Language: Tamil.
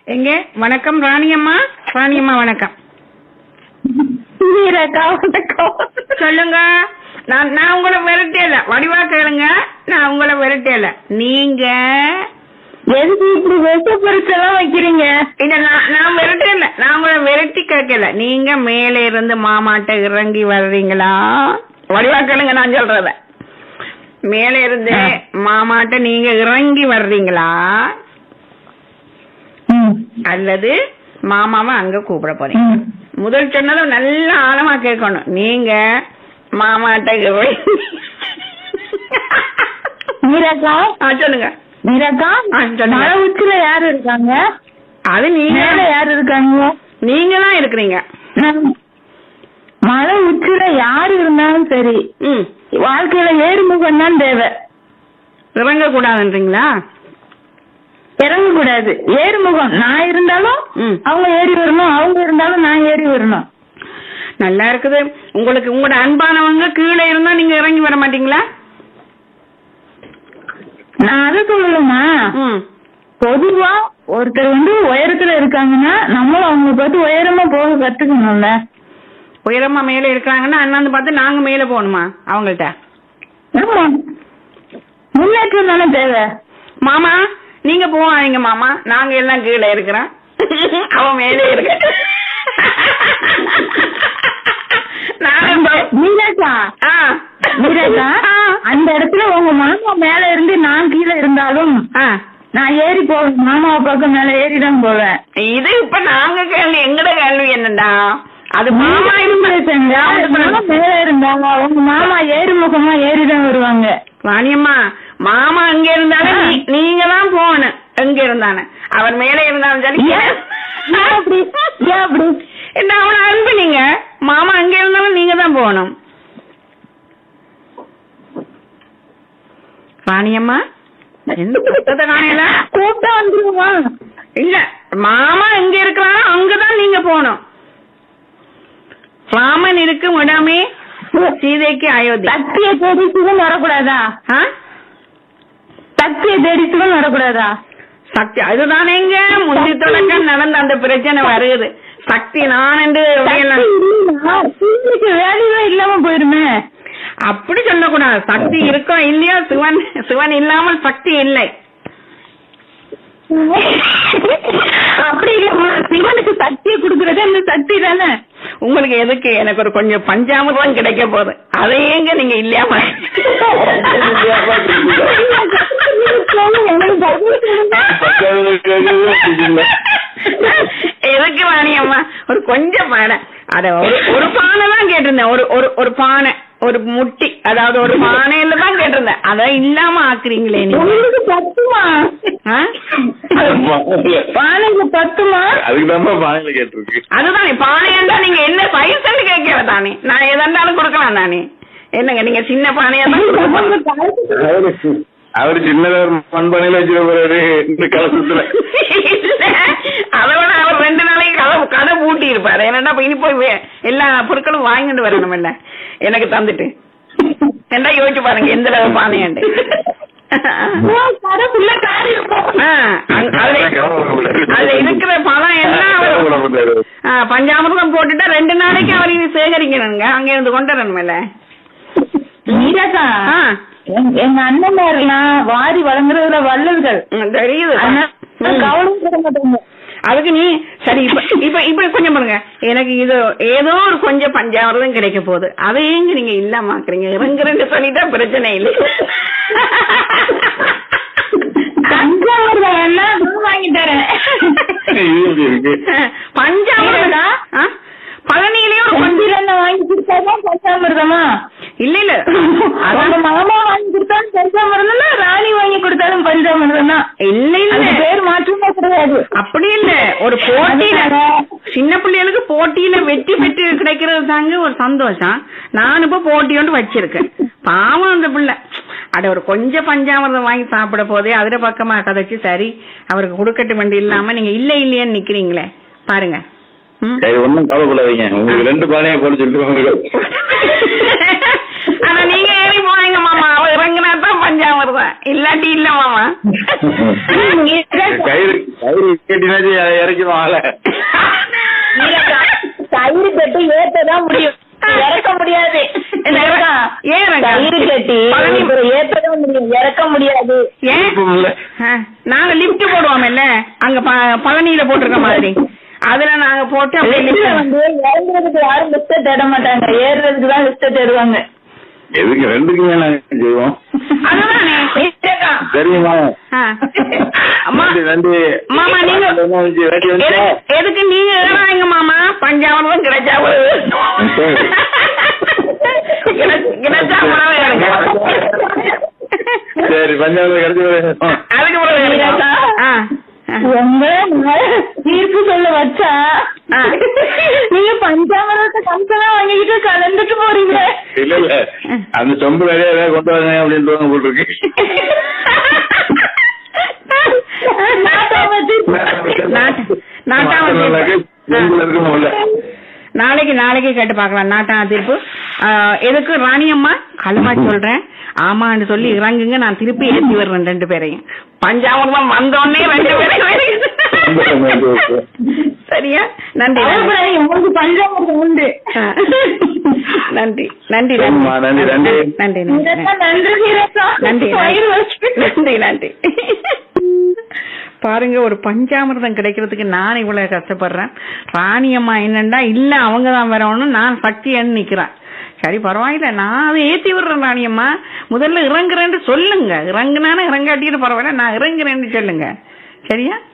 எங்க வணக்கம் ராணியம்மா ராணியம்மா வணக்கம் மீராக்கா வணக்கம் சொல்லுங்க நான் நான் உங்களை விரட்டல வடிவா கேளுங்க நான் உங்களை விரட்டல நீங்க எதுக்கு இப்படி விஷ பரிசெல்லாம் வைக்கிறீங்க இல்ல நான் நான் விரட்டல நான் உங்களை விரட்டி கேட்கல நீங்க மேலே இருந்து மாமாட்ட இறங்கி வர்றீங்களா வடிவா கேளுங்க நான் சொல்றத மேலே இருந்து ஆ. மாமாட்ட நீங்க இறங்கி வர்றீங்களா ம், அல்லது மாமாவை அங்க கூப்பிட போறீங்க ம். முதல் சொன்னதும் நல்ல ஆழமா கேட்கணும் நீங்க மாமாட்ட இறங்கி மீராக்கா ஆ, சொல்லுங்க மீராக்கா ஆ, சொல்லுங்க. மலை உச்சில யாரு இருக்காங்க அது நீங்க மேல யாரு இருக்காங்க நீங்க தான் இருக்கிறீங்க நான் மலை உச்சில யாரு இருந்தாலும் சரி ம் வாழ்க்கையில ஏறுமுகம் தான் தேவை இறங்க கூடாதுன்றீங்களா இறங்க கூடாது ஏறுமுகம் நான் இருந்தாலும் ம். அவங்க ஏறி வரணும் அவங்க இருந்தாலும் நான் ஏறி வரணும் நல்லா இருக்குது உங்களுக்கு உங்களோட அன்பானவங்க கீழே இருந்தா நீங்க இறங்கி வர மாட்டீங்களா நான் அதை சொல்லலமா ம் பொதுவா ஒருத்தர் வந்து உயரத்துல இருக்காங்கன்னா நம்மளும் அவங்க பார்த்து உயரமா போக கத்துக்கணும்ல உயரமா மேல இருக்கிறாங்கன்னா அண்ணாந்து பார்த்து நாங்க மேல போகணுமா அவங்கள்ட்ட ஆமா முன்னேற்றம் தானே தேவை மாமா நீங்க போவாதீங்க மாமா நாங்க எல்லாம் கீழே இருக்கிறோம் அவன் மேலே இருக்க நாங்க போ- மீனாக்கா ஆ. மீனாக்கா ஆ. அந்த இடத்துல உங்க மாமா மேல இருந்து நான் கீழே இருந்தாலும் ஆ. நான் ஏறி போவேன் மாமாவை பார்க்க மேல ஏறி தான் போவேன் இது இப்ப நாங்க கேள்வி எங்கட கேள்வி என்னடா அது மாமா மாமா இருந்துருச்சுங்க மாமா மேல இருந்தாங்க உங்க மாமா ஏறு முகமா ஏறி தான் வருவாங்க வாணியம்மா மாமா அங்க இருந்தாலும் நீ- நீங்க தான் போகணும் எங்க இருந்தானே அவர் மேலே இருந்தாலும் சரி ஏன் ஏன் அப்படி ஏன் அப்படி என்ன அவனை அனுப்புனீங்க மாமா அங்க இருந்தாலும் நீங்க தான் போகணும் ராணியம்மா எந்த புத்தகத்தை காணையில கூப்பிட்டா வந்துருவா இல்ல மாமா எங்க இருக்கிறாரோ அங்கதான் நீங்க போகணும் ராமன் இருக்கும் இடமே சீதைக்கு அயோத்தி சக்தியை தேடி சிவன் வரக்கூடாதா ஆ? சக்தியை தேடி சிவன் வரக்கூடாதா சக்தி அதுதானேங்க முந்தி தொடக்கம் நடந்த அந்த பிரச்சனை வருது சக்தி நான் என்று சக்தி இல்லைன்னா சிவனுக்கு வேலையே இல்லாம போயிருமே அப்படி சொல்லக்கூடாது சக்தி இருக்கோ இல்லையோ சிவன் சிவன் இல்லாமல் சக்தி இல்லை அப்படி இல்ல சிவனுக்கு சக்தியை கொடுக்கறது அந்த சக்தி தானே உங்களுக்கு எதுக்கு எனக்கு ஒரு கொஞ்சம் பஞ்சாமிர்தம் கிடைக்க போகுது அதையேங்க நீங்க இல்லாம எதுக்கு வாணியம்மா ஒரு கொஞ்சம் பானை அத ஒரு ஒரு பானை தான் கேட்டிருந்தேன் ஒரு ஒரு ஒரு பானை ஒரு முட்டி அதாவது ஒரு பானையில தான் கேட்டிருந்தேன் அத இல்லாம ஆக்குறீங்களே நீங்க உங்களுக்கு பத்துமா ஆ? பானைக்கு பத்துமா அதுக்குதாம்மா பானையில கேட்டிருக்கு அதுதானே பானையாண்டா நீங்க என்ன சைஸ்ன்னு கேட்கல தானே நான் எதாண்டாலும் கொடுக்கலாம் தானே என்னங்க நீங்க சின்ன பானையா தான் கொடுக்கலாம். அவரு அவரு சின்னதா ஒரு மண்பானையில வச்சிருக்க போறாரு இந்த கலசத்துல இல்ல, அதை விட அவர் ரெண்டு நாளைக்கு கதை கதை பூட்டி இருப்பாரு என்னடா இப்ப இனி போய் வே- எல்லா பொருட்களும் வாங்கிட்டு வரணும் இல்ல எனக்கு தந்துட்டு என்ன யோசிச்சு பாருங்க எந்த அளவு பானையாண்டு கடைக்குள்ள காரி ஆ, அங்க- அதுல அதுல இருக்கிற பழம் எல்லாம் அவர் ஆ, பஞ்சாமிர்தம் போட்டுட்டா ரெண்டு நாளைக்கு அவர் இது சேகரிக்கணுங்க அங்க இருந்து கொண்டு வரணுமில்ல மீராக்கா ஆ, எங்க- எங்க அண்ணன்மாரெல்லாம் வாரி வழங்குறதுல வல்லல்கள் ம், தெரியுது அதனால ம். கவனம் பட மாட்டாங்க அதுக்கு நீ சரி இப்ப இப்ப இப்ப கொஞ்சம் பாருங்க எனக்கு இது ஏதோ ஒரு கொஞ்சம் பஞ்சாமிரதம் கிடைக்க போகுது அதை ஏங்க நீங்க இல்லாமக்குறீங்க இறங்குறேன்னு சொல்லிட்டா பிரச்சனை இல்லை தஞ்சாவூர்ல வேணா நான் வாங்கி தரேன் இருக்கு பஞ்சாமிரதம் ஆ? பழனியிலயும் ஒரு கொஞ்சம் பஞ்சில வாங்கி கொடுத்தாதான் பஞ்சாமிர்தமா இல்ல இல்ல அவங்க அதான் மாமா வாங்கி கொடுத்தாலும் பஞ்சாமிர்தம் தான் ராணி வாங்கி கொடுத்தாலும் பஞ்சாமிர்தம் தான் இல்ல அது இல்ல பேர் மாற்றமே கிடையாது அப்படி இல்ல ஒரு போட்டியில அதனால சின்ன பிள்ளைகளுக்கு போட்டியில வெற்றி பெற்று கிடைக்கிறது தாங்க ஒரு சந்தோஷம் நான் இப்ப போட்டி ஒன்று வச்சிருக்கேன் பாவம் அந்த பிள்ளை அட ஒரு கொஞ்சம் பஞ்சாமிரதம் வாங்கி சாப்பிட போதே அதுல பக்கமா கதைச்சு சரி அவருக்கு கொடுக்கட்டு வண்டி இல்லாம நீங்க இல்ல இல்லையேன்னு நிக்கிறீங்களே பாருங்க ம். சரி ஒண்ணும் கவலைப்படாதீங்க உங்களுக்கு ரெண்டு பானையா போட சொல்லிட்டு உங்களுக்கு ஆனா நீங்க ஏறி போனீங்க மாமா அவ இறங்குனா தான் பஞ்சாமிரதம் இல்லாட்டி இல்ல மாமா கயிறு கயிறு கட்டினாச்சு இறக்கிடும் ஆள இல்லக்கா, கயிறு கட்டி ஏத்ததான் முடியும் இறக்க முடியாது இல்லக்கா, ஏன் அக்கா? கயிறு கட்டி பழனி- அப்புறம் ஏத்ததான் முடியும் இறக்க முடியாது ஏன் விருப்பமில்ல. ஆ, நாங்க லிப்ட் போடுவோம்ல அங்க ப- பழனியில போட்டிருக்க மாதிரி அதுல நாங்க போட்டு அப்படியே லிப்ட்ல lift- வந்து இறங்குறதுக்கு யாரும் லிப்ட தேட மாட்டாங்க ஏறுறதுக்கு தான் லிப்ட தேடுவாங்க எதுக்கு ரெண்டுக்குமே நாங்க செய்வோம் அதுதானே இல்லக்கா. தெரியுமா ஆ. அம்மா நன்றி நன்றி மாமா, நீங்க- என்ன வந்துச்சு? வேட்டி வந்துச்சா? எதுக்கு- எதுக்கு நீங்க ஏறாங்க மாமா பஞ்சாவரம் கிடைச்சா போகுது. கிடை- கிடைச்சா போறவே எனக்கு. சரி பஞ்சாபில் கிடைச்சி அதுக்கு பிறகு எனக்கு. ஆ, ஆ. உங்க நான் தீர்ப்பு சொல்ல வச்சா ஆ. நீங்க பஞ்சாமரத்தை கம்சனா வாங்கிட்டு கலந்துட்டு போறீங்க இல்ல இல்ல அந்த சொம்பு நிறைய ஏதாவது கொண்டு வாங்க அப்படின்னு தோணு போட்டுருக்கு நாட்டாம தீர்ப்பு. நாட்டு- நாட்டாம நாட்டாம தீர்ப்பு. சொம்புல இருக்கும்ல நாளைக்கு நாளைக்கு கேட்டு பார்க்கலாம் நாட்டா தீர்ப்பு ஆ, எதுக்கு ராணி அம்மா களமா சொல்றேன் ஆமான்னு சொல்லி இறங்குங்க நான் திருப்பி ஏத்தி வர்றேன் ரெண்டு பேரையும் பஞ்சாமிர்தம் வந்தோடனே ரெண்டு பேரையும் சரியா நன்றி நன்றி. கவலைப்படாதீங்க, உங்களுக்கு பஞ்சாமரத்தம் உண்டு ஆ. நன்றி நன்றி சரிம்மா, நன்றி, நன்றி. நன்றி நன்றி இதெல்லாம் நன்றி ஹீரக்கா. நன்றி வயிறு வலிச்சுட்டு. நன்றி நன்றி பாருங்க ஒரு பஞ்சாமிர்தம் கிடைக்கிறதுக்கு நான் இவ்வளவு கஷ்டப்படுறேன் ராணி அம்மா என்னண்டா இல்ல அவங்க தான் வரணும் நான் சக்தியன்னு நிக்கிறேன் சரி பரவாயில்ல நான் அதை ஏத்தி விடுறேன் ராணி அம்மா முதல்ல இறங்குறேன்னு சொல்லுங்க இறங்குனானே இறங்காட்டிட்டு பரவாயில்ல நான் இறங்குறேன்னு சொல்லுங்க சரியா